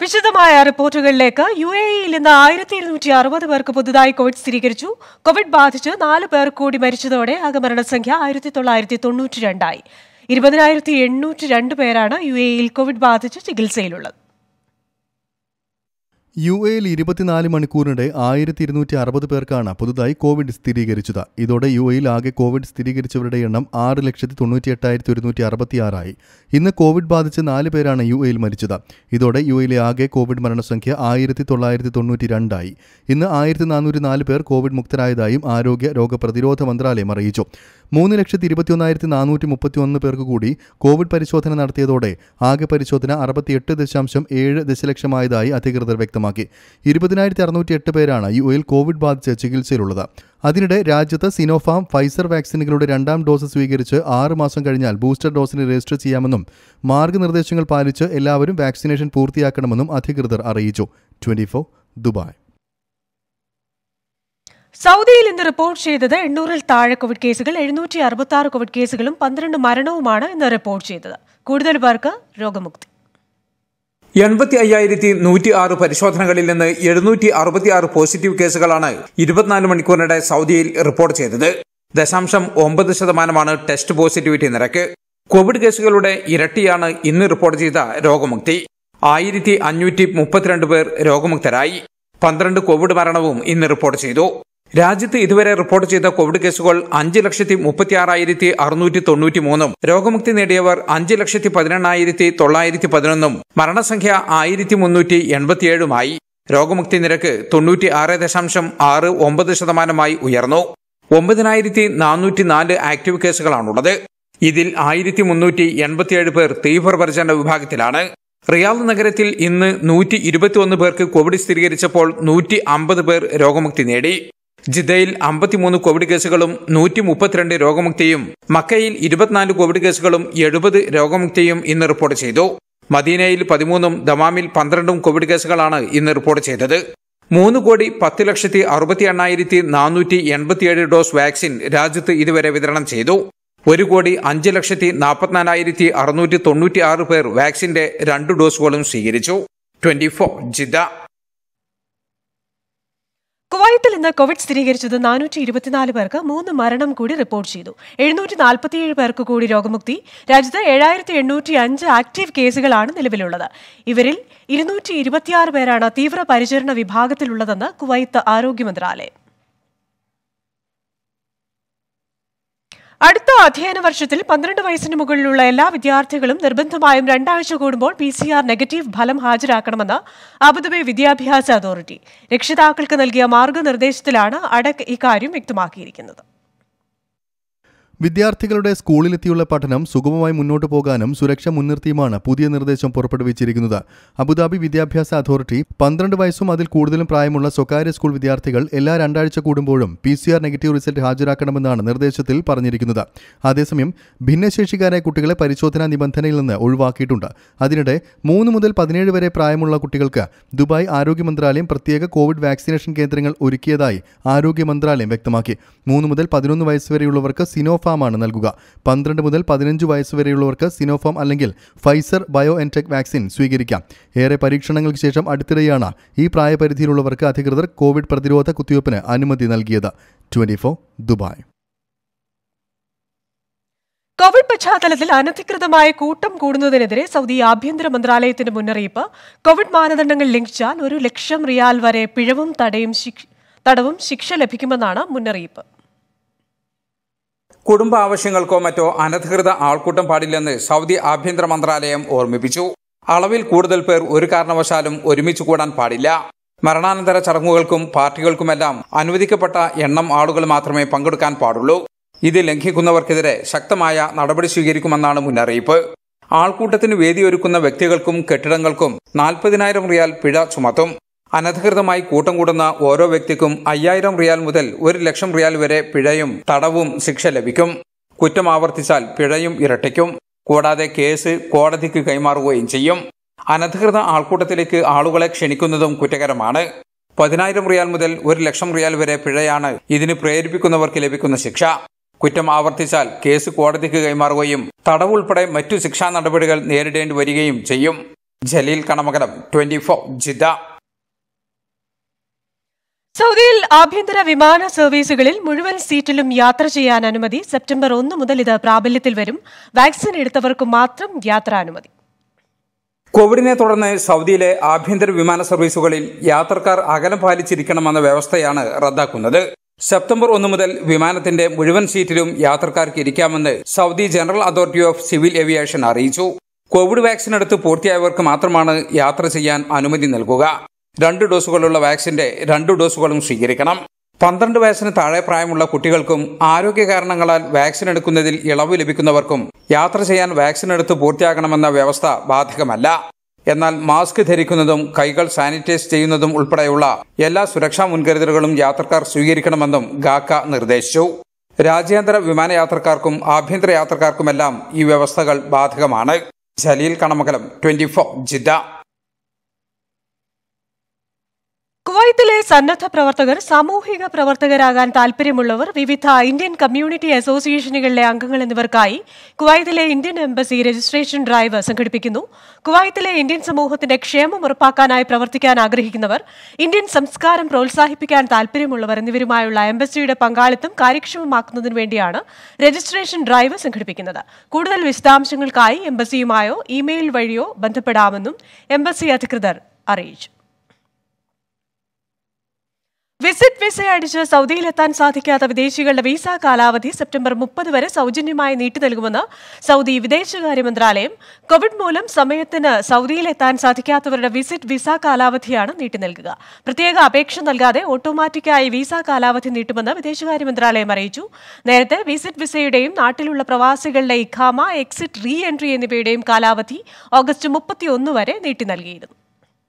വിശദമായ റിപ്പോർട്ടുകളിലേക്ക് U A ഇയിൽ ഇന്ന് ആയിരത്തി ഇരുന്നൂറ്റി അറുപത് പേർക്ക് പുതുതായി കോവിഡ് സ്ഥിരീകരിച്ചു കോവിഡ് ബാധിച്ച് നാല് പേർ കൂടി മരിച്ചതോടെ ആകെ മരണസംഖ്യ ആയിരത്തി തൊള്ളായിരത്തി തൊണ്ണൂറ്റി രണ്ടായി ഇരുപതിനായിരത്തി എണ്ണൂറ്റി രണ്ട് പേരാണ് യു എ ഇയിൽ കോവിഡ് ബാധിച്ച് ചികിത്സയിലുള്ളത് യു എയിൽ ഇരുപത്തിനാല് മണിക്കൂറിനിടെ ആയിരത്തി ഇരുന്നൂറ്റി അറുപത് പേർക്കാണ് പുതുതായി കോവിഡ് സ്ഥിരീകരിച്ചത് ഇതോടെ യു എയിൽ ആകെ കോവിഡ് സ്ഥിരീകരിച്ചവരുടെ എണ്ണം ആറ് ലക്ഷത്തി തൊണ്ണൂറ്റി എട്ടായിരത്തി ഒരുന്നൂറ്റി അറുപത്തിയാറായി ഇന്ന് കോവിഡ് ബാധിച്ച് നാല് പേരാണ് യു എയിൽ മരിച്ചത് ഇതോടെ യു എയിലെ ആകെ കോവിഡ് മരണസംഖ്യ ആയിരത്തി തൊള്ളായിരത്തി തൊണ്ണൂറ്റി രണ്ടായി ഇന്ന് ആയിരത്തി നാനൂറ്റി നാല് പേർ കോവിഡ് മുക്തരായതായും ആരോഗ്യ രോഗപ്രതിരോധ മന്ത്രാലയം അറിയിച്ചു മൂന്ന് ലക്ഷത്തി ഇരുപത്തിയൊന്നായിരത്തി നാനൂറ്റി മുപ്പത്തി ഒന്ന് പേർക്ക് കൂടി കോവിഡ് പരിശോധന നടത്തിയതോടെ ആകെ പരിശോധന അറുപത്തിയെട്ട് ദശാംശം ഏഴ് ദശലക്ഷമായതായി അധികൃതർ വ്യക്തമാക്കി ഇരുപതിനായിരത്തി അറുന്നൂറ്റി എട്ട് പേരാണ് യു എയിൽ കോവിഡ് ബാധിച്ച് ചികിത്സയിലുള്ളത് അതിനിടെ രാജ്യത്ത് സിനോഫാം ഫൈസർ വാക്സിനുകളുടെ രണ്ടാം ഡോസ് സ്വീകരിച്ച് ആറ് മാസം കഴിഞ്ഞാൽ ബൂസ്റ്റർ ഡോസിന് രജിസ്റ്റർ ചെയ്യാമെന്നും മാർഗനിർദ്ദേശങ്ങൾ പാലിച്ച് എല്ലാവരും വാക്സിനേഷൻ പൂർത്തിയാക്കണമെന്നും അധികൃതർ അറിയിച്ചു ട്വന്റി ദുബായ് സൗദിയിൽ ഇന്ന് റിപ്പോർട്ട് ചെയ്തത് എണ്ണൂറിൽ താഴെ കോവിഡ് കേസുകൾ എഴുന്നൂറ്റി അറുപത്തി ആറ് കോവിഡ് കേസുകളും പന്ത്രണ്ട് മരണവുമാണ് ഇന്ന് റിപ്പോർട്ട് ചെയ്തത് കൂടുതൽ പേർക്ക് രോഗമുക്തി എൺപത്തി അയ്യായിരത്തി നൂറ്റി ആറ് പരിശോധനകളിൽ നിന്ന് എഴുന്നൂറ്റി അറുപത്തി ആറ് പോസിറ്റീവ് കേസുകളാണ് ഇരുപത്തിനാല് മണിക്കൂറിനിടെ സൗദിയിൽ റിപ്പോർട്ട് ചെയ്തത് ദശാംശം ഒമ്പത് ശതമാനമാണ് ടെസ്റ്റ് പോസിറ്റിവിറ്റി നിരക്ക് കോവിഡ് കേസുകളുടെ ഇരട്ടിയാണ് ഇന്ന് റിപ്പോർട്ട് ചെയ്ത രോഗമുക്തി ആയിരത്തി അഞ്ഞൂറ്റി മുപ്പത്തിരണ്ട് പേർ രോഗമുക്തരായി പന്ത്രണ്ട് കോവിഡ് മരണവും ഇന്ന് റിപ്പോർട്ട് ചെയ്തു രാജ്യത്ത് ഇതുവരെ റിപ്പോർട്ട് ചെയ്ത കോവിഡ് കേസുകൾ അഞ്ച് ലക്ഷത്തി മുപ്പത്തി ആറായിരത്തി അറുന്നൂറ്റി തൊണ്ണൂറ്റി മൂന്നും രോഗമുക്തി നേടിയവർ അഞ്ച് ലക്ഷത്തി പതിനെണ്ണായിരത്തി തൊള്ളായിരത്തി പതിനൊന്നും മരണസംഖ്യ ആയിരത്തി മുന്നൂറ്റി എൺപത്തിയേഴുമായി രോഗമുക്തി നിരക്ക് തൊണ്ണൂറ്റി ആറ് ദശാംശം ആറ് ഒമ്പത് ശതമാനമായി ഉയർന്നു ഒമ്പതിനായിരത്തി നാനൂറ്റി നാല് ആക്റ്റീവ് കേസുകളാണുള്ളത് ഇതിൽ ആയിരത്തി മുന്നൂറ്റി എൺപത്തിയേഴ് പേർ തീവ്രപരിചരണ വിഭാഗത്തിലാണ് റിയാദ് നഗരത്തിൽ ഇന്ന് നൂറ്റി ഇരുപത്തിയൊന്ന് പേർക്ക് കോവിഡ് സ്ഥിരീകരിച്ചപ്പോൾ നൂറ്റി അമ്പത് പേർ രോഗമുക്തി നേടി ജിദ്ദയിൽ അമ്പത്തിമൂന്ന് കോവിഡ് കേസുകളും നൂറ്റി മുപ്പത്തിരണ്ട് രോഗമുക്തിയും മക്കയിൽ ഇരുപത്തിനാല് കോവിഡ് കേസുകളും എഴുപത് രോഗമുക്തിയും ഇന്ന് റിപ്പോർട്ട് ചെയ്തു മദീനയിൽ പതിമൂന്നും ദമാമിൽ പന്ത്രണ്ടും കോവിഡ് കേസുകളാണ് ഇന്ന് റിപ്പോർട്ട് ചെയ്തത് മൂന്ന് കോടി പത്ത് ലക്ഷത്തി അറുപത്തി എണ്ണായിരത്തി നാനൂറ്റി എൺപത്തിയേഴ് ഡോസ് വാക്സിൻ രാജ്യത്ത് ഇതുവരെ വിതരണം ചെയ്തു ഒരു കോടി അഞ്ച് ലക്ഷത്തി നാൽപ്പത്തിനാലായിരത്തി അറുന്നൂറ്റി തൊണ്ണൂറ്റി ആറ് പേർ വാക്സിന്റെ രണ്ട് ഡോസുകളും സ്വീകരിച്ചു ട്വന്റി ഫോർ ജിദ്ദ കുവൈത്തിൽ ഇന്ന് കോവിഡ് സ്ഥിരീകരിച്ചത് നാനൂറ്റി ഇരുപത്തിനാല് പേർക്ക് മൂന്ന് മരണം കൂടി റിപ്പോർട്ട് ചെയ്തു എഴുന്നൂറ്റി നാൽപ്പത്തിയേഴ് പേർക്ക് കൂടി രോഗമുക്തി രാജ്യത്ത് ഏഴായിരത്തി എണ്ണൂറ്റി അഞ്ച് ആക്റ്റീവ് കേസുകളാണ് നിലവിലുള്ളത് ഇവരിൽ ഇരുന്നൂറ്റി ഇരുപത്തിയാറ് പേരാണ് തീവ്ര പരിചരണ വിഭാഗത്തിലുള്ളതെന്ന് കുവൈത്ത് ആരോഗ്യ മന്ത്രാലയം അടുത്ത അധ്യയന വർഷത്തിൽ പന്ത്രണ്ട് വയസ്സിന് മുകളിലുള്ള എല്ലാ വിദ്യാർത്ഥികളും നിർബന്ധമായും രണ്ടാഴ്ച കൂടുമ്പോൾ പി സി ആർ നെഗറ്റീവ് ഫലം ഹാജരാക്കണമെന്ന് അബുദാബി വിദ്യാഭ്യാസ അതോറിറ്റി രക്ഷിതാക്കൾക്ക് നൽകിയ മാർഗനിർദ്ദേശത്തിലാണ് അടക് ഇക്കാര്യം വ്യക്തമാക്കിയിരിക്കുന്നത് വിദ്യാർത്ഥികളുടെ സ്കൂളിലെത്തിയുള്ള പഠനം സുഗമമായി മുന്നോട്ടു പോകാനും സുരക്ഷ മുൻനിർത്തിയുമാണ് പുതിയ നിർദ്ദേശം പുറപ്പെടുവിച്ചിരിക്കുന്നത് അബുദാബി വിദ്യാഭ്യാസ അതോറിറ്റി പന്ത്രണ്ട് വയസ്സും അതിൽ കൂടുതലും പ്രായമുള്ള സ്വകാര്യ സ്കൂൾ വിദ്യാർത്ഥികൾ എല്ലാ രണ്ടാഴ്ച കൂടുമ്പോഴും P C R negative result ഹാജരാക്കണമെന്നാണ് നിർദ്ദേശത്തിൽ പറഞ്ഞിരിക്കുന്നത് അതേസമയം ഭിന്നശേഷിക്കാരായ കുട്ടികളെ പരിശോധനാ നിബന്ധനയിൽ നിന്ന് ഒഴിവാക്കിയിട്ടുണ്ട് അതിനിടെ മൂന്ന് മുതൽ പതിനേഴ് വരെ പ്രായമുള്ള കുട്ടികൾക്ക് ദുബായ് ആരോഗ്യ മന്ത്രാലയം പ്രത്യേക കോവിഡ് വാക്സിനേഷൻ കേന്ദ്രങ്ങൾ ഒരുക്കിയതായി ആരോഗ്യ മന്ത്രാലയം വ്യക്തമാക്കി മൂന്ന് മുതൽ പതിനൊന്ന് വയസ്സ് വരെയുള്ളവർക്ക് സിനോഫാമാണ് നൽകുക പന്ത്രണ്ട് മുതൽ പതിനഞ്ച് വയസ്സ് വരെയുള്ളവർക്ക് സിനോഫാം അല്ലെങ്കിൽ ഫൈസർ ബയോ എൻടെക് വാക്സിൻ സ്വീകരിക്കാം ഏറെ പരീക്ഷണങ്ങൾക്ക് ശേഷം അടുത്തിടെയാണ് ഈ പ്രായപരിധിയിലുള്ളവർക്ക് അധികൃതർ കോവിഡ് പ്രതിരോധ കുത്തിവയ്പ്പിന് അനുമതി നൽകിയത് ട്വന്റി ദുബായ് കോവിഡ് പശ്ചാത്തലത്തിൽ അനധികൃതമായ കൂട്ടം കൂടുന്നതിനെതിരെ സൗദി ആഭ്യന്തര മന്ത്രാലയത്തിന്റെ മുന്നറിയിപ്പ് കോവിഡ് മാനദണ്ഡങ്ങൾ ലംഘിച്ചാൽ ഒരു ലക്ഷം റിയാൽ വരെ പിഴവും തടയും ശിക്ഷ- തടവും ശിക്ഷ ലഭിക്കുമെന്നാണ് മുന്നറിയിപ്പ് കുടുംബ ആവശ്യങ്ങൾക്കോ മറ്റോ അനധികൃത ആൾക്കൂട്ടം പാടില്ലെന്ന് സൗദി ആഭ്യന്തര മന്ത്രാലയം ഓർമ്മിപ്പിച്ചു അളവിൽ കൂടുതൽ പേർ ഒരു കാരണവശാലും ഒരുമിച്ച് കൂടാൻ പാടില്ല മരണാനന്തര ചടങ്ങുകൾക്കും പാർട്ടികൾക്കുമെല്ലാം അനുവദിക്കപ്പെട്ട എണ്ണം ആളുകൾ മാത്രമേ പങ്കെടുക്കാൻ പാടുള്ളൂ ഇത് ലംഘിക്കുന്നവർക്കെതിരെ ശക്തമായ നടപടി സ്വീകരിക്കുമെന്നാണ് മുന്നറിയിപ്പ് ആൾക്കൂട്ടത്തിന് വേദിയൊരുക്കുന്ന വ്യക്തികൾക്കും കെട്ടിടങ്ങൾക്കും നാൽപ്പതിനായിരം റിയാൽ പിഴ ചുമത്തും അനധികൃതമായി കൂട്ടം കൂടുന്ന ഓരോ വ്യക്തിക്കും അയ്യായിരം റിയാൽ മുതൽ ഒരു ലക്ഷം റിയാൽ വരെ പിഴയും തടവും ശിക്ഷ ലഭിക്കും കുറ്റം ആവർത്തിച്ചാൽ പിഴയും ഇരട്ടിക്കും കൂടാതെ കേസ് കോടതിക്ക് കൈമാറുകയും ചെയ്യും അനധികൃത ആൾക്കൂട്ടത്തിലേക്ക് ആളുകളെ ക്ഷണിക്കുന്നതും കുറ്റകരമാണ് പതിനായിരം റിയാൽ മുതൽ ഒരു ലക്ഷം റിയാൽ വരെ പിഴയാണ് ഇതിന് പ്രേരിപ്പിക്കുന്നവർക്ക് ലഭിക്കുന്ന ശിക്ഷ കുറ്റം ആവർത്തിച്ചാൽ കേസ് കോടതിക്ക് കൈമാറുകയും തടവ് ഉൾപ്പെടെ മറ്റു ശിക്ഷാ നടപടികൾ നേരിടേണ്ടി വരികയും ചെയ്യും Jaleel Kanamakalam twenty four Jeddah സൗദിയിൽ ആഭ്യന്തര വിമാന സർവീസുകളിൽ മുഴുവൻ സീറ്റിലും യാത്ര ചെയ്യാൻ അനുമതി സെപ്റ്റംബർ ഒന്ന് മുതൽ ഇത് പ്രാബല്യത്തിൽ വരും വാക്സിൻ എടുത്തവർക്ക് മാത്രം യാത്രാനുമതി കോവിഡിനെ തുടർന്ന് സൗദിയിലെ ആഭ്യന്തര വിമാന സർവീസുകളിൽ യാത്രക്കാർ അകലം പാലിച്ചിരിക്കണമെന്ന വ്യവസ്ഥയാണ് റദ്ദാക്കുന്നത് സെപ്റ്റംബർ ഒന്ന് മുതൽ വിമാനത്തിന്റെ മുഴുവൻ സീറ്റിലും യാത്രക്കാർക്ക് ഇരിക്കാമെന്ന് Saudi General Authority of Civil Aviation അറിയിച്ചു കോവിഡ് വാക്സിൻ എടുത്ത് പൂർത്തിയായവർക്ക് മാത്രമാണ് യാത്ര ചെയ്യാൻ അനുമതി നൽകുക രണ്ട് ഡോസുകളുള്ള വാക്സിന്റെ രണ്ട് ഡോസുകളും സ്വീകരിക്കണം പന്ത്രണ്ട് വയസ്സിന് താഴെ പ്രായമുള്ള കുട്ടികൾക്കും ആരോഗ്യ കാരണങ്ങളാൽ വാക്സിൻ എടുക്കുന്നതിൽ ഇളവ് ലഭിക്കുന്നവർക്കും യാത്ര ചെയ്യാൻ വാക്സിൻ എടുത്ത് പൂർത്തിയാകണമെന്ന വ്യവസ്ഥ ബാധകമല്ല എന്നാൽ മാസ്ക് ധരിക്കുന്നതും കൈകൾ സാനിറ്റൈസ് ചെയ്യുന്നതും ഉൾപ്പെടെയുള്ള എല്ലാ സുരക്ഷാ മുൻകരുതലുകളും യാത്രക്കാർ സ്വീകരിക്കണമെന്നും ഗാക്ക നിർദ്ദേശിച്ചു രാജ്യാന്തര വിമാനയാത്രക്കാർക്കും ആഭ്യന്തര യാത്രക്കാർക്കുമെല്ലാം ഈ വ്യവസ്ഥകൾ ബാധകമാണ് Jaleel Kanamakalam twenty four Jeddah കുവൈത്തിലെ സന്നദ്ധ പ്രവർത്തകർ സാമൂഹിക പ്രവർത്തകരാകാൻ താൽപര്യമുള്ളവർ വിവിധ ഇന്ത്യൻ കമ്മ്യൂണിറ്റി അസോസിയേഷനുകളിലെ അംഗങ്ങൾ എന്നിവർക്കായി കുവൈത്തിലെ ഇന്ത്യൻ എംബസി രജിസ്ട്രേഷൻ ഡ്രൈവ് സംഘടിപ്പിക്കുന്നു കുവൈത്തിലെ ഇന്ത്യൻ സമൂഹത്തിന്റെ ക്ഷേമം ഉറപ്പാക്കാനായി പ്രവർത്തിക്കാൻ ആഗ്രഹിക്കുന്നവർ ഇന്ത്യൻ സംസ്കാരം പ്രോത്സാഹിപ്പിക്കാൻ താൽപര്യമുള്ളവർ എന്നിവരുമായുള്ള എംബസിയുടെ പങ്കാളിത്തം കാര്യക്ഷമമാക്കുന്നതിന് വേണ്ടിയാണ് രജിസ്ട്രേഷൻ ഡ്രൈവ് സംഘടിപ്പിക്കുന്നത് കൂടുതൽ വിശദാംശങ്ങൾക്കായി എംബസിയുമായോ ഇമെയിൽ വഴിയോ ബന്ധപ്പെടാമെന്നും എംബസി അധികൃതർ അറിയിച്ചു വിസിറ്റ് വിസ അടിച്ച് സൗദിയിലെത്താൻ സാധിക്കാത്ത വിദേശികളുടെ വിസ കാലാവധി സെപ്റ്റംബർ മുപ്പത് വരെ സൗജന്യമായി നീട്ടി നൽകുമെന്ന് സൗദി വിദേശകാര്യ മന്ത്രാലയം കോവിഡ് മൂലം സമയത്തിന് സൗദിയിലെത്താൻ സാധിക്കാത്തവരുടെ വിസിറ്റ് വിസ കാലാവധിയാണ് നീട്ടി നൽകുക പ്രത്യേക അപേക്ഷ നൽകാതെ ഓട്ടോമാറ്റിക്കായി വിസ കാലാവധി നീട്ടുമെന്ന് വിദേശകാര്യ മന്ത്രാലയം അറിയിച്ചു നേരത്തെ വിസിറ്റ് വിസയുടെയും നാട്ടിലുള്ള പ്രവാസികളുടെ ഇഖാമ എക്സിറ്റ് റീ എൻട്രി എന്നിവയുടെയും കാലാവധി ഓഗസ്റ്റ് മുപ്പത്തിയൊന്ന് വരെ നീട്ടി നൽകിയിരുന്നു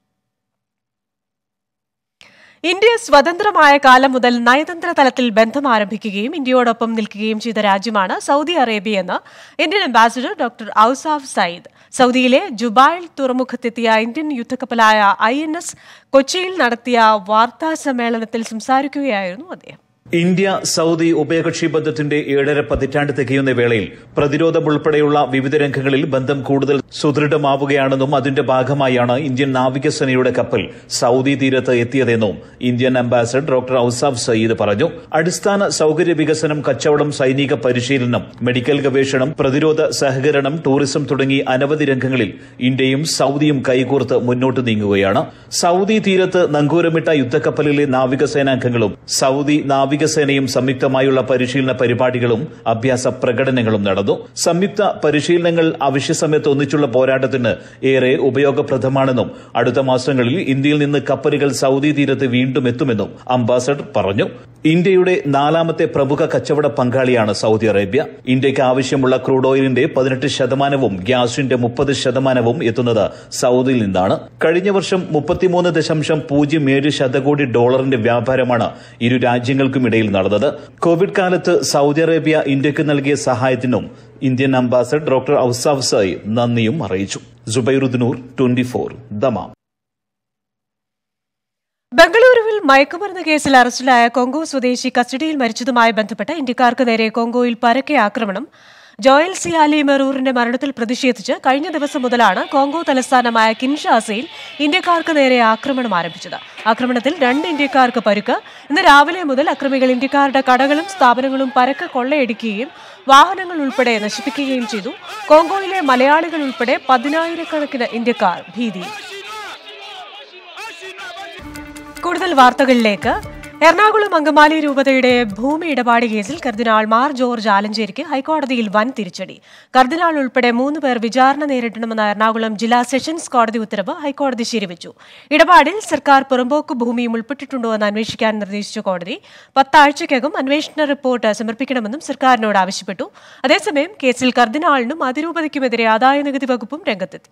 ഇന്ത്യ സ്വതന്ത്രമായ കാലം മുതൽ നയതന്ത്ര തലത്തിൽ ബന്ധം ആരംഭിക്കുകയും ഇന്ത്യയോടൊപ്പം നിൽക്കുകയും ചെയ്ത രാജ്യമാണ് സൗദി അറേബ്യ എന്ന് Indian ambassador doctor Ausaf Sayeed സൗദിയിലെ ജുബായിൽ തുറമുഖത്തെത്തിയ ഇന്ത്യൻ യുദ്ധക്കപ്പലായ ഐ എൻ എസ് കൊച്ചിയിൽ നടത്തിയ വാർത്താ സമ്മേളനത്തിൽ സംസാരിക്കുകയായിരുന്നു അദ്ദേഹം ഇന്ത്യ സൗദി ഉഭയകക്ഷി ബന്ധത്തിന്റെ ഏഴര പതിറ്റാണ്ട് തികയുന്ന വേളയിൽ പ്രതിരോധം ഉൾപ്പെടെയുള്ള വിവിധ രംഗങ്ങളിൽ ബന്ധം കൂടുതൽ സുദൃഢമാവുകയാണെന്നും അതിന്റെ ഭാഗമായാണ് ഇന്ത്യൻ നാവികസേനയുടെ കപ്പൽ സൗദി തീരത്ത് എത്തിയതെന്നും Indian ambassador doctor Ausaf Sayeed പറഞ്ഞു അടിസ്ഥാന സൌകര്യ വികസനം കച്ചവടം സൈനിക പരിശീലനം മെഡിക്കൽ ഗവേഷണം പ്രതിരോധ സഹകരണം ടൂറിസം തുടങ്ങി അനവധി രംഗങ്ങളിൽ ഇന്ത്യയും സൗദിയും കൈകോർത്ത് മുന്നോട്ട് നീങ്ങുകയാണ് സൗദി തീരത്ത് നങ്കൂരമിട്ട യുദ്ധക്കപ്പലിലെ നാവികസേനാംഗങ്ങളും സൗദി നാവിക നാവികസേനയും സംയുക്തമായുള്ള പരിശീലന പരിപാടികളും അഭ്യാസ പ്രകടനങ്ങളും നടന്നു സംയുക്ത പരിശീലനങ്ങൾ അവശ്യസമയത്ത് ഒന്നിച്ചുള്ള പോരാട്ടത്തിന് ഏറെ ഉപയോഗപ്രദമാണെന്നും അടുത്ത മാസങ്ങളിൽ ഇന്ത്യയിൽ നിന്ന് കപ്പലുകൾ സൗദി തീരത്ത് വീണ്ടും എത്തുമെന്നും അംബാസഡർ പറഞ്ഞു ഇന്ത്യയുടെ നാലാമത്തെ പ്രമുഖ കച്ചവട പങ്കാളിയാണ് സൗദി അറേബ്യ ഇന്ത്യയ്ക്ക് ആവശ്യമുള്ള ക്രൂഡ് ഓയിലിന്റെ പതിനെട്ട് ശതമാനവും ഗ്യാസിന്റെ മുപ്പത് ശതമാനവും എത്തുന്നത് സൗദിയിൽ നിന്നാണ് കഴിഞ്ഞ വർഷം മുപ്പത്തിമൂന്ന് ദശാംശം പൂജ്യം ഏഴ് ശതകോടി ഡോളറിന്റെ വ്യാപാരമാണ് ഇരു രാജ്യങ്ങൾക്കുമിടയിൽ നടന്നത് കോവിഡ് കാലത്ത് സൗദി അറേബ്യ ഇന്ത്യക്ക് നൽകിയ സഹായത്തിനും ഇന്ത്യൻ അംബാസഡർ ഡോക്ടർ ഔസാഫ് സായി നന്ദിയും അറിയിച്ചു ജുബൈറുദ്ദൂർ ട്വന്റി ഫോർ ദമാം ബംഗളൂരുവിൽ മയക്കുമരുന്ന് കേസിൽ അറസ്റ്റിലായ കോങ്കോ സ്വദേശി കസ്റ്റഡിയിൽ മരിച്ചതുമായി ബന്ധപ്പെട്ട് ഇന്ത്യക്കാർക്ക് നേരെ കോങ്കോയിൽ പരക്കെ ആക്രമണം ജോയൽ സിയാലി മെറൂറിന്റെ മരണത്തിൽ പ്രതിഷേധിച്ച് കഴിഞ്ഞ ദിവസം മുതലാണ് കോങ്കോ തലസ്ഥാനമായ കിൻഷാസയിൽ ഇന്ത്യക്കാർക്ക് നേരെ ആക്രമണം ആരംഭിച്ചത് ആക്രമണത്തിൽ രണ്ട് ഇന്ത്യക്കാർക്ക് പരുക്ക് ഇന്ന് രാവിലെ മുതൽ അക്രമികൾ ഇന്ത്യക്കാരുടെ കടകളും സ്ഥാപനങ്ങളും പരക്കെ കൊള്ളയടിക്കുകയും വാഹനങ്ങൾ ഉൾപ്പെടെ നശിപ്പിക്കുകയും ചെയ്തു കോങ്കോയിലെ മലയാളികൾ ഉൾപ്പെടെ പതിനായിരക്കണക്കിന് ഇന്ത്യക്കാർ ഭീതിയിൽ കൂടുതൽ വാർത്തകളിലേക്ക് എറണാകുളം അങ്കമാലി രൂപതയുടെ ഭൂമി ഇടപാട് കേസിൽ കർദിനാൾ മാർ ജോർജ് ആലഞ്ചേരിക്ക് ഹൈക്കോടതിയിൽ വൻ തിരിച്ചടി കർദിനാൾ ഉൾപ്പെടെ മൂന്ന് പേർ വിചാരണ നേരിടണമെന്ന എറണാകുളം ജില്ലാ സെഷൻസ് കോടതി ഉത്തരവ് ഹൈക്കോടതി ശരിവച്ചു ഇടപാടിൽ സർക്കാർ പുറമ്പോക്ക് ഭൂമിയും ഉൾപ്പെട്ടിട്ടുണ്ടോ എന്ന് അന്വേഷിക്കാൻ നിർദ്ദേശിച്ച കോടതി പത്താഴ്ചയ്ക്കകം അന്വേഷണ റിപ്പോർട്ട് സമർപ്പിക്കണമെന്നും സർക്കാരിനോട് ആവശ്യപ്പെട്ടു അതേസമയം കേസിൽ കർദിനാളിനും അതിരൂപതയ്ക്കുമെതിരെ ആദായ നികുതി വകുപ്പും രംഗത്തെത്തി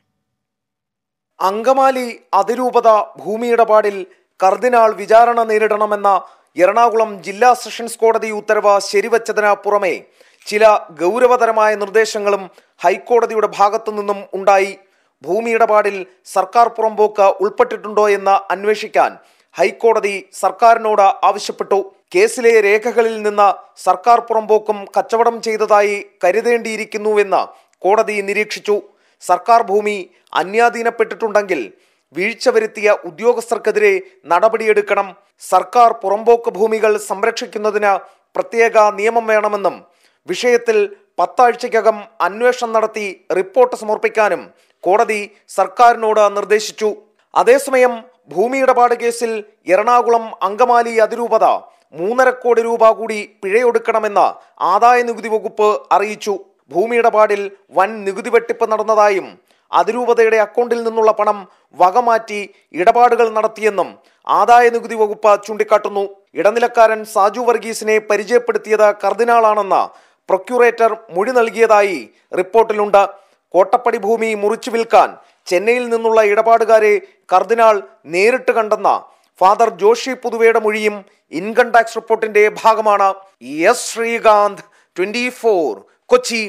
അങ്കമാലി അതിരൂപത ഭൂമിയിടപാടിൽ കർദിനാൾ വിചാരണ നേരിടണമെന്ന എറണാകുളം ജില്ലാ സെഷൻസ് കോടതി ഉത്തരവ് ശരിവച്ചതിന് പുറമെ ചില ഗൗരവതരമായ നിർദ്ദേശങ്ങളും ഹൈക്കോടതിയുടെ ഭാഗത്തു നിന്നും ഉണ്ടായി ഭൂമിയിടപാടിൽ സർക്കാർ പുറമ്പോക്ക് ഉൾപ്പെട്ടിട്ടുണ്ടോ എന്ന് അന്വേഷിക്കാൻ ഹൈക്കോടതി സർക്കാരിനോട് ആവശ്യപ്പെട്ടു കേസിലെ രേഖകളിൽ നിന്ന് സർക്കാർ പുറമ്പോക്കും കച്ചവടം ചെയ്തതായി കരുതേണ്ടിയിരിക്കുന്നുവെന്ന് കോടതി നിരീക്ഷിച്ചു സർക്കാർ ഭൂമി അന്യാധീനപ്പെട്ടിട്ടുണ്ടെങ്കിൽ വീഴ്ച വരുത്തിയ ഉദ്യോഗസ്ഥർക്കെതിരെ നടപടിയെടുക്കണം സർക്കാർ പുറമ്പോക്ക് ഭൂമികൾ സംരക്ഷിക്കുന്നതിന് പ്രത്യേക നിയമം വേണമെന്നും വിഷയത്തിൽ പത്താഴ്ചയ്ക്കകം അന്വേഷണം നടത്തി റിപ്പോർട്ട് സമർപ്പിക്കാനും കോടതി സർക്കാരിനോട് നിർദ്ദേശിച്ചു അതേസമയം ഭൂമി ഇടപാട് കേസിൽ എറണാകുളം അങ്കമാലി അതിരൂപത മൂന്നര കോടി രൂപ കൂടി പിഴയൊടുക്കണമെന്ന് ആദായ നികുതി വകുപ്പ് അറിയിച്ചു ഭൂമി ഇടപാടിൽ വൻ നികുതി വെട്ടിപ്പ് നടന്നതായും അതിരൂപതയുടെ അക്കൗണ്ടിൽ നിന്നുള്ള പണം വകമാറ്റി ഇടപാടുകൾ നടത്തിയെന്നും ആദായ നികുതി വകുപ്പ് ചൂണ്ടിക്കാട്ടുന്നു ഇടനിലക്കാരൻ സാജു വർഗീസിനെ പരിചയപ്പെടുത്തിയത് കർദിനാളാണെന്ന് പ്രൊക്യൂറേറ്റർ മൊഴി നൽകിയതായി റിപ്പോർട്ടിലുണ്ട് കോട്ടപ്പടി ഭൂമി മുറിച്ചു വിൽക്കാൻ ചെന്നൈയിൽ നിന്നുള്ള ഇടപാടുകാരെ കർദിനാൾ നേരിട്ട് കണ്ടെന്ന ഫാദർ ജോഷി പുതുവയുടെ മൊഴിയും ഇൻകം ടാക്സ് റിപ്പോർട്ടിന്റെ ഭാഗമാണ് എസ് ശ്രീകാന്ത് ട്വന്റി കൊച്ചി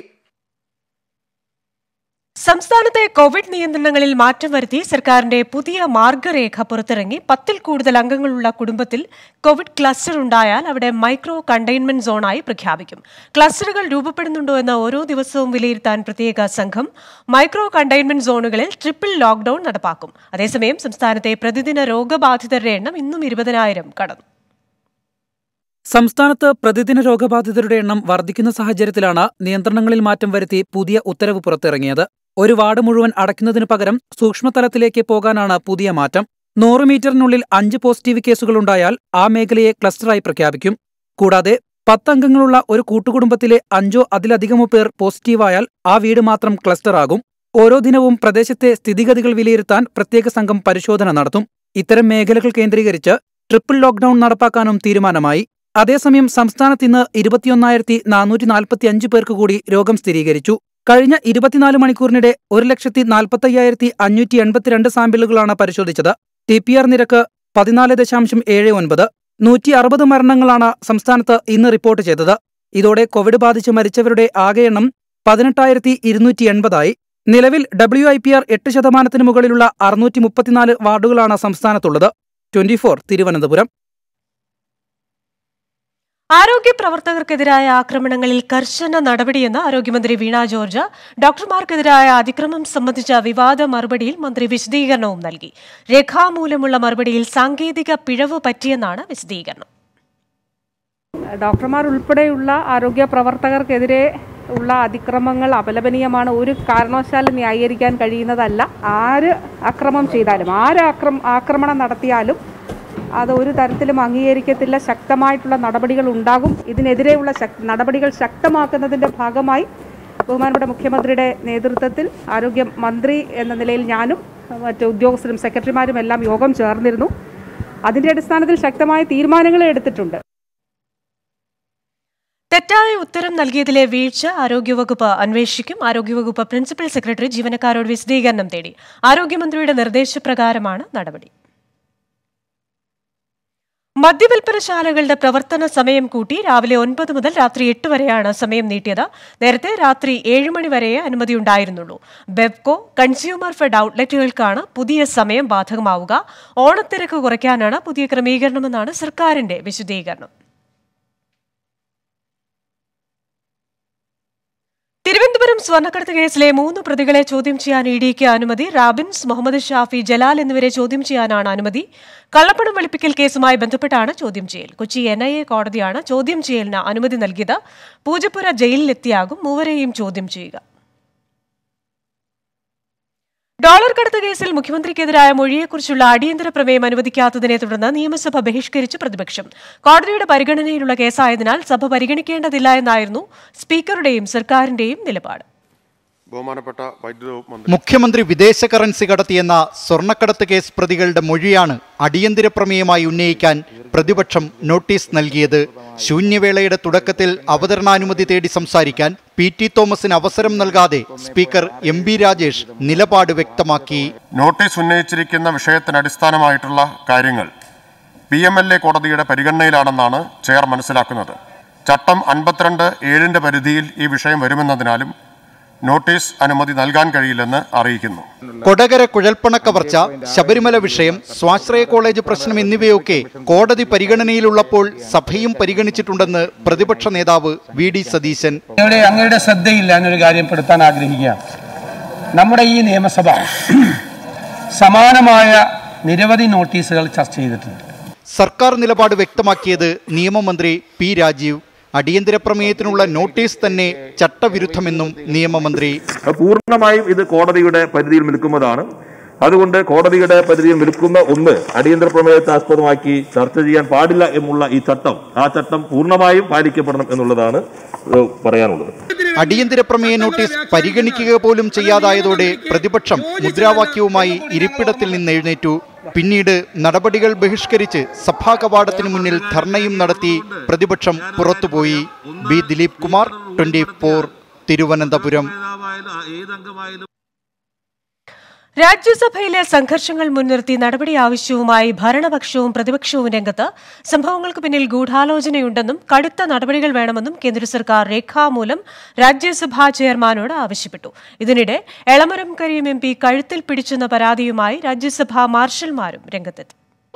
സംസ്ഥാനത്തെ കോവിഡ് നിയന്ത്രണങ്ങളിൽ മാറ്റം വരുത്തി സർക്കാരിന്റെ പുതിയ മാർഗരേഖ പുറത്തിറങ്ങി പത്തിൽ കൂടുതൽ അംഗങ്ങളുള്ള കുടുംബത്തിൽ കോവിഡ് ക്ലസ്റ്റർ ഉണ്ടായാൽ അവിടെ മൈക്രോ കണ്ടെയ്ൻമെന്റ് സോണായി പ്രഖ്യാപിക്കും ക്ലസ്റ്ററുകൾ രൂപപ്പെടുന്നുണ്ടോ എന്ന് ഓരോ ദിവസവും വിലയിരുത്താൻ പ്രത്യേക സംഘം മൈക്രോ കണ്ടെയ്ൻമെന്റ് സോണുകളിൽ ട്രിപ്പിൾ ലോക്ഡൌൺ നടപ്പാക്കും അതേസമയം സംസ്ഥാനത്തെ പ്രതിദിന രോഗബാധിതരുടെ എണ്ണം ഇന്നും ഇരുപതിനായിരം കടന്നു സംസ്ഥാനത്ത് പ്രതിദിന രോഗബാധിതരുടെ എണ്ണം വർദ്ധിക്കുന്ന സാഹചര്യത്തിലാണ് നിയന്ത്രണങ്ങളിൽ മാറ്റം വരുത്തി പുതിയ ഉത്തരവ് പുറത്തിറങ്ങിയത് ഒരു വാർഡ് മുഴുവൻ അടയ്ക്കുന്നതിനു പകരം സൂക്ഷ്മതലത്തിലേക്ക് പോകാനാണ് പുതിയ മാറ്റം നൂറ് മീറ്ററിനുള്ളിൽ അഞ്ച് പോസിറ്റീവ് കേസുകളുണ്ടായാൽ ആ മേഖലയെ ക്ലസ്റ്ററായി പ്രഖ്യാപിക്കും കൂടാതെ പത്തംഗങ്ങളുള്ള ഒരു കൂട്ടുകുടുംബത്തിലെ അഞ്ചോ അതിലധികമോ പേർ പോസിറ്റീവായാൽ ആ വീട് മാത്രം ക്ലസ്റ്ററാകും ഓരോ ദിനവും പ്രദേശത്തെ സ്ഥിതിഗതികൾ വിലയിരുത്താൻ പ്രത്യേക സംഘം പരിശോധന നടത്തും ഇത്തരം മേഖലകൾ കേന്ദ്രീകരിച്ച് ട്രിപ്പിൾ ലോക്ഡൌൺ നടപ്പാക്കാനും തീരുമാനമായി അതേസമയം സംസ്ഥാനത്ത് ഇന്ന് ഇരുപത്തിയൊന്നായിരത്തി നാനൂറ്റി നാൽപ്പത്തിയഞ്ച് പേർക്ക് കൂടി രോഗം സ്ഥിരീകരിച്ചു കഴിഞ്ഞ ഇരുപത്തിനാല് മണിക്കൂറിനിടെ ഒരു ലക്ഷത്തി നാൽപ്പത്തയ്യായിരത്തി അഞ്ഞൂറ്റി എൺപത്തിരണ്ട് സാമ്പിളുകളാണ് പരിശോധിച്ചത് ടി പി ആർ നിരക്ക് പതിനാല് ദശാംശം ഏഴ് ഒൻപത് നൂറ്റി അറുപത് മരണങ്ങളാണ് സംസ്ഥാനത്ത് ഇന്ന് റിപ്പോർട്ട് ചെയ്തത് ഇതോടെ കോവിഡ് ബാധിച്ച് മരിച്ചവരുടെ ആകെ എണ്ണം പതിനെട്ടായിരത്തി ഇരുന്നൂറ്റി എൺപതായി നിലവിൽ ഡബ്ല്യു ഐ പി ആർ എട്ട് ശതമാനത്തിന് മുകളിലുള്ള അറുന്നൂറ്റി മുപ്പത്തിനാല് വാർഡുകളാണ് സംസ്ഥാനത്തുള്ളത് ട്വന്റിഫോർ തിരുവനന്തപുരം ആരോഗ്യ പ്രവർത്തകർക്കെതിരായ ആക്രമണങ്ങളിൽ കർശന നടപടിയെന്ന് ആരോഗ്യമന്ത്രി വീണ ജോർജ് ഡോക്ടർമാർക്കെതിരായ അതിക്രമം സംബന്ധിച്ച വിവാദ മറുപടിയിൽ മന്ത്രി വിശദീകരണവും നൽകി രേഖാമൂലമുള്ള മറുപടിയിൽ സാങ്കേതിക പിഴവ് പറ്റിയെന്നാണ് വിശദീകരണം ഡോക്ടർമാർ ഉൾപ്പെടെയുള്ള ആരോഗ്യ പ്രവർത്തകർക്കെതിരെ ഉള്ള അതിക്രമങ്ങൾ അപലപനീയമാണ് ഒരു കാരണവശാലും ന്യായീകരിക്കാൻ കഴിയുന്നതല്ല ആര് അക്രമം ചെയ്താലും ആര് ആക്രം ആക്രമണം നടത്തിയാലും അത് ഒരു തരത്തിലും അംഗീകരിക്കത്തില്ല ശക്തമായിട്ടുള്ള നടപടികൾ ഉണ്ടാകും ഇതിനെതിരെയുള്ള ശക്- നടപടികൾ ശക്തമാക്കുന്നതിൻ്റെ ഭാഗമായി ബഹുമാനപ്പെട്ട മുഖ്യമന്ത്രിയുടെ നേതൃത്വത്തിൽ ആരോഗ്യ മന്ത്രി എന്ന നിലയിൽ ഞാനും മറ്റ് ഉദ്യോഗസ്ഥരും സെക്രട്ടറിമാരും എല്ലാം യോഗം ചേർന്നിരുന്നു അതിൻ്റെ അടിസ്ഥാനത്തിൽ ശക്തമായ തീരുമാനങ്ങൾ എടുത്തിട്ടുണ്ട് തെറ്റായ ഉത്തരം നൽകിയതിലെ വീഴ്ച ആരോഗ്യവകുപ്പ് അന്വേഷിക്കും ആരോഗ്യവകുപ്പ് പ്രിൻസിപ്പൽ സെക്രട്ടറി ജീവനക്കാരോട് വിശദീകരണം തേടി ആരോഗ്യമന്ത്രിയുടെ നിർദ്ദേശപ്രകാരമാണ് നടപടി മദ്യവിൽപ്പനശാലകളുടെ പ്രവർത്തന സമയം കൂട്ടി രാവിലെ ഒൻപത് മുതൽ രാത്രി എട്ട് വരെയാണ് സമയം നീട്ടിയത് നേരത്തെ രാത്രി ഏഴ് മണി വരെയേ അനുമതിയുണ്ടായിരുന്നുള്ളൂ ബെവ്കോ കൺസ്യൂമർ ഫെഡ് ഔട്ട്ലെറ്റുകൾക്കാണ് പുതിയ സമയം ബാധകമാവുക ഓണത്തിരക്ക് കുറയ്ക്കാനാണ് പുതിയ ക്രമീകരണമെന്നാണ് സർക്കാരിന്റെ വിശദീകരണം തിരുവനന്തപുരം സ്വർണ്ണക്കടത്ത് കേസിലെ മൂന്ന് പ്രതികളെ ചോദ്യം ചെയ്യാൻ ഇ ഡിക്ക് അനുമതി റാബിൻസ് മുഹമ്മദ് ഷാഫി ജലാൽ എന്നിവരെ ചോദ്യം ചെയ്യാനാണ് അനുമതി കള്ളപ്പണം വെളുപ്പിക്കൽ കേസുമായി ബന്ധപ്പെട്ടാണ് ചോദ്യം ചെയ്യൽ കൊച്ചി എൻ ഐ എ കോടതിയാണ് ചോദ്യം ചെയ്യലിന് അനുമതി നൽകിയത് പൂജപ്പുര ജയിലിലെത്തിയാകും മൂവരെയും ചോദ്യം ചെയ്യുക ഡോളർ കടത്ത് കേസിൽ മുഖ്യമന്ത്രിക്കെതിരായ മൊഴിയെക്കുറിച്ചുള്ള അടിയന്തര പ്രമേയം അനുവദിക്കാത്തതിനെ തുടർന്ന് നിയമസഭ ബഹിഷ്കരിച്ച് പ്രതിപക്ഷം കോടതിയുടെ പരിഗണനയിലുള്ള കേസായതിനാൽ സഭ പരിഗണിക്കേണ്ടതില്ല എന്നായിരുന്നു സ്പീക്കറുടെയും സർക്കാരിന്റെയും നിലപാട് ബഹുമാനപ്പെട്ട വൈദ്യുത വകുപ്പ് മന്ത്രി മുഖ്യമന്ത്രി വിദേശ കറൻസി കടത്തിയെന്ന സ്വർണ്ണക്കടത്ത് കേസ് പ്രതികളുടെ മൊഴിയാണ് അടിയന്തര പ്രമേയമായി ഉന്നയിക്കാൻ പ്രതിപക്ഷം നോട്ടീസ് നൽകിയത് ശൂന്യവേളയുടെ തുടക്കത്തിൽ അവതരണാനുമതി തേടി സംസാരിക്കാൻ പി ടി തോമസിന് അവസരം നൽകാതെ സ്പീക്കർ എം ബി രാജേഷ് നിലപാട് വ്യക്തമാക്കി നോട്ടീസ് ഉന്നയിച്ചിരിക്കുന്ന വിഷയത്തിന് അടിസ്ഥാനമായിട്ടുള്ള കാര്യങ്ങൾ പി എം എൽ എ കോടതിയുടെ പരിഗണനയിലാണെന്നാണ് ചെയർ മനസ്സിലാക്കുന്നത് ചട്ടം അൻപത്തിരണ്ട് ഏഴിന്റെ പരിധിയിൽ ഈ വിഷയം വരുമെന്നതിനാലും നോട്ടീസ് അനുമതി നൽകാൻ കഴിയില്ലെന്ന് അറിയിക്കുന്നു കൊടകര കുഴൽപ്പണ കവർച്ച ശബരിമല വിഷയം സ്വാശ്രയ കോളേജ് പ്രശ്നം എന്നിവയൊക്കെ കോടതി പരിഗണനയിലുള്ളപ്പോൾ സഭയും പരിഗണിച്ചിട്ടുണ്ടെന്ന് പ്രതിപക്ഷ നേതാവ് വി ഡി സതീശൻ ഇവിടെ അങ്ങയുടെ ശ്രദ്ധയില്ല എന്നൊരു കാര്യം പെടുത്താൻ ആഗ്രഹിക്കുകയാണ് നമ്മുടെ ഈ നിയമസഭ സമാനമായ നിരവധി നോട്ടീസുകൾ ചർച്ച ചെയ്തിട്ടുണ്ട് സർക്കാർ നിലപാട് വ്യക്തമാക്കിയത് നിയമമന്ത്രി പി രാജീവ് അടിയന്തര പ്രമേയത്തിനുള്ള നോട്ടീസ് തന്നെ ചട്ടവിരുദ്ധമെന്നും നിയമമന്ത്രി പൂർണ്ണമായും ഇത് കോടതിയുടെ പരിധിയിൽ നിൽക്കുന്നതാണ് അതുകൊണ്ട് കോടതിയുടെ പരിധിയിൽ നിൽക്കുന്ന ഒന്ന് അടിയന്തര പ്രമേയത്തെ ആസ്പദമാക്കി ചർച്ച ചെയ്യാൻ പാടില്ല എന്നുള്ള ഈ ചട്ടം ആ ചട്ടം പൂർണ്ണമായും പാലിക്കപ്പെടണം എന്നുള്ളതാണ് ഏഹ്, പറയാനുള്ളത് അടിയന്തര പ്രമേയ നോട്ടീസ് പരിഗണിക്കുക പോലും ചെയ്യാതായതോടെ പ്രതിപക്ഷം മുദ്രാവാക്യവുമായി ഇരിപ്പിടത്തിൽ നിന്ന് എഴുന്നേറ്റു പിന്നീട് നടപടികൾ ബഹിഷ്കരിച്ച് സഭാ കവാടത്തിന് മുന്നിൽ ധർണയും നടത്തി പ്രതിപക്ഷം പുറത്തുപോയി ബി ദിലീപ് കുമാർ ട്വന്റി തിരുവനന്തപുരം രാജ്യസഭയിലെ സംഘർഷങ്ങൾ മുൻനിർത്തി നടപടി ആവശ്യവുമായി ഭരണപക്ഷവും പ്രതിപക്ഷവും രംഗത്ത് സംഭവങ്ങൾക്ക് പിന്നിൽ ഗൂഢാലോചനയുണ്ടെന്നും കടുത്ത നടപടികൾ വേണമെന്നും കേന്ദ്ര സർക്കാർ രേഖാമൂലം രാജ്യസഭാ ചെയർമാനോട് ആവശ്യപ്പെട്ടു ഇതിനിടെ എളമരം കരീം എം പി കഴുത്തിൽ പിടിച്ചെന്ന പരാതിയുമായി രാജ്യസഭാ മാർഷൽമാരും രംഗത്തെത്തി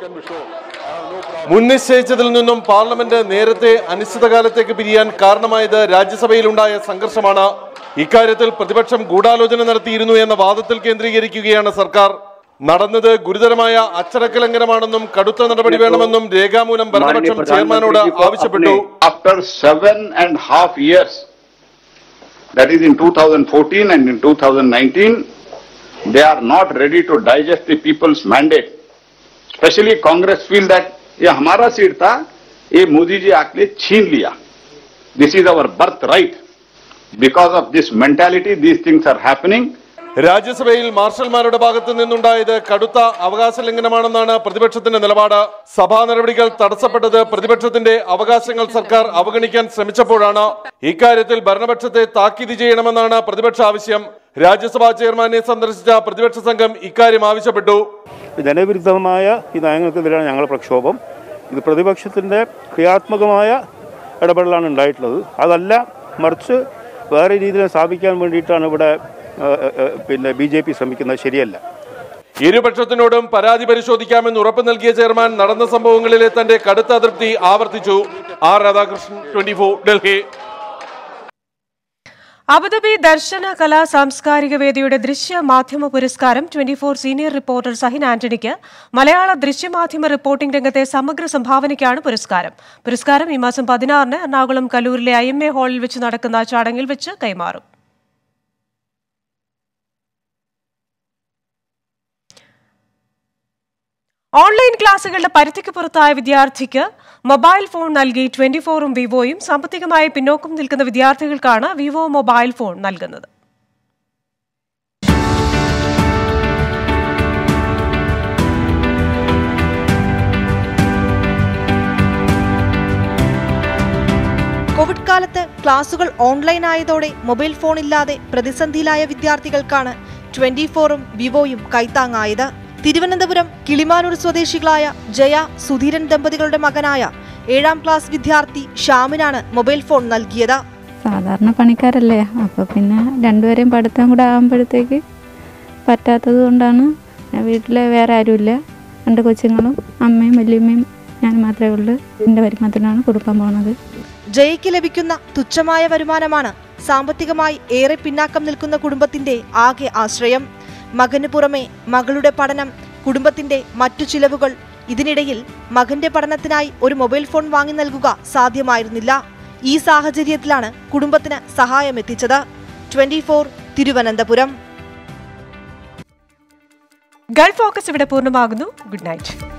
മുൻ നിശ്ചയിച്ചതിൽ നിന്നും പാർലമെന്റ് നേരത്തെ അനിശ്ചിതകാലത്തേക്ക് പിരിയാൻ കാരണമായത് രാജ്യസഭയിലുണ്ടായ സംഘർഷമാണ് ഇക്കാര്യത്തിൽ പ്രതിപക്ഷം ഗൂഢാലോചന നടത്തിയിരുന്നു എന്ന വാദത്തിൽ കേന്ദ്രീകരിക്കുകയാണ് സർക്കാർ നടന്നത് ഗുരുതരമായ അച്ചടക്ക ലംഘനമാണെന്നും കടുത്ത നടപടി വേണമെന്നും രേഖാമൂലം ഭരണപക്ഷം ചെയർമാനോട് ആവശ്യപ്പെട്ടു after seven and half years, that is in 2014 and in 2019, they are not ready to digest the people's mandate. Especially Congress feel that ये हमारा सीट था ये मोदी जी आके छीन लिया this is our birth right because of this mentality these things are happening രാജ്യസഭയിൽ മാർഷൽമാരുടെ ഭാഗത്തു നിന്നുണ്ടായത് കടുത്ത അവകാശ ലംഘനമാണെന്നാണ് പ്രതിപക്ഷത്തിന്റെ നിലപാട് സഭാ നടപടികൾ തടസ്സപ്പെട്ടത് പ്രതിപക്ഷത്തിന്റെ അവകാശങ്ങൾ സർക്കാർ അവഗണിക്കാൻ ശ്രമിച്ചപ്പോഴാണ് ഇക്കാര്യത്തിൽ ഭരണപക്ഷത്തെ താക്കീത് ചെയ്യണമെന്നാണ് പ്രതിപക്ഷ ആവശ്യം രാജ്യസഭാ ചെയർമാനെ സന്ദർശിച്ച പ്രതിപക്ഷ സംഘം ഇക്കാര്യം ആവശ്യപ്പെട്ടു ജനവിരുദ്ധമായ ഈ നയങ്ങൾക്കെതിരെയാണ് ഞങ്ങളുടെ പ്രക്ഷോഭം ഇത് പ്രതിപക്ഷത്തിൻ്റെ ക്രിയാത്മകമായ ഇടപെടലാണ് ഉണ്ടായിട്ടുള്ളത് അതല്ല മറിച്ച് വേറെ രീതിയിൽ സ്ഥാപിക്കാൻ വേണ്ടിയിട്ടാണ് ഇവിടെ ഏ, ഏ, ഏ, പിന്നെ ബി ജെ പി ശ്രമിക്കുന്നത് ശരിയല്ല ഇരുപക്ഷത്തിനോടും പരാതി പരിശോധിക്കാമെന്ന് ഉറപ്പ് നൽകിയ ചെയർമാൻ നടന്ന സംഭവങ്ങളിലെ തന്റെ കടുത്ത അതൃപ്തി ആവർത്തിച്ചു R Radhakrishnan twenty Delhi Abu Dhabi Darshana കലാ സാംസ്കാരിക വേദിയുടെ ദൃശ്യ മാധ്യമ പുരസ്കാരം twenty four senior reporter Sahin ആന്റണിക്ക് മലയാള ദൃശ്യമാധ്യമ റിപ്പോർട്ടിംഗ് രംഗത്തെ സമഗ്ര സംഭാവനയ്ക്കാണ് പുരസ്കാരം പുരസ്കാരം ഈ മാസം പതിനാറിന് എറണാകുളം കലൂരിലെ ഐ എം എ ഹാളിൽ വെച്ച് നടക്കുന്ന ചടങ്ങിൽ വെച്ച് കൈമാറും ഓൺലൈൻ ക്ലാസുകളുടെ പരിധിക്ക് പുറത്തായ വിദ്യാർത്ഥിക്ക് മൊബൈൽ ഫോൺ നൽകി ട്വന്റി ഫോറും വിവോയും സാമ്പത്തികമായി പിന്നോക്കം നിൽക്കുന്ന വിദ്യാർത്ഥികൾക്കാണ് വിവോ മൊബൈൽ ഫോൺ നൽകുന്നത് കോവിഡ് കാലത്ത് ക്ലാസുകൾ ഓൺലൈൻ ആയതോടെ മൊബൈൽ ഫോൺ ഇല്ലാതെ പ്രതിസന്ധിയിലായ വിദ്യാർത്ഥികൾക്കാണ് ട്വന്റി ഫോറും വിവോയും കൈത്താങ്ങായത് തിരുവനന്തപുരം കിളിമാനൂർ സ്വദേശികളായ ജയ സുധീരൻ ദമ്പതികളുടെ മകനായ ഏഴാം ക്ലാസ് വിദ്യാർത്ഥി ഷ്യാമിനാണ് മൊബൈൽ ഫോൺ നൽകിയത് സാധാരണ പണിക്കാരല്ലേ അപ്പോൾ പിന്നെ രണ്ടുപേരെയും പഠിത്തം കൂടെ ആകുമ്പോഴത്തേക്ക് പറ്റാത്തത് കൊണ്ടാണ് വീട്ടിൽ വേറെ ആരുമില്ല രണ്ട് കൊച്ചുങ്ങളും അമ്മയും വല്യമ്മയും ഞാൻ മാത്രമേ ഉള്ളൂ എൻ്റെ വരുമാനത്തിനാണ് കൊടുക്കാൻ പോണത് ജയയ്ക്ക് ലഭിക്കുന്ന തുച്ഛമായ വരുമാനമാണ് സാമ്പത്തികമായി ഏറെ പിന്നാക്കം നിൽക്കുന്ന കുടുംബത്തിന്റെ ആകെ ആശ്രയം മകന് പുറമെ മകളുടെ പഠനം കുടുംബത്തിന്റെ മറ്റു ചിലവുകൾ ഇതിനിടയിൽ മകന്റെ പഠനത്തിനായി ഒരു മൊബൈൽ ഫോൺ വാങ്ങി നൽകുക സാധ്യമായിരുന്നില്ല ഈ സാഹചര്യത്തിലാണ് കുടുംബത്തിന് സഹായമെത്തിച്ചത് twenty four Thiruvananthapuram Gulf focus ഇവിടെ പൂർണ്ണമാകുന്നു ഗുഡ് നൈറ്റ്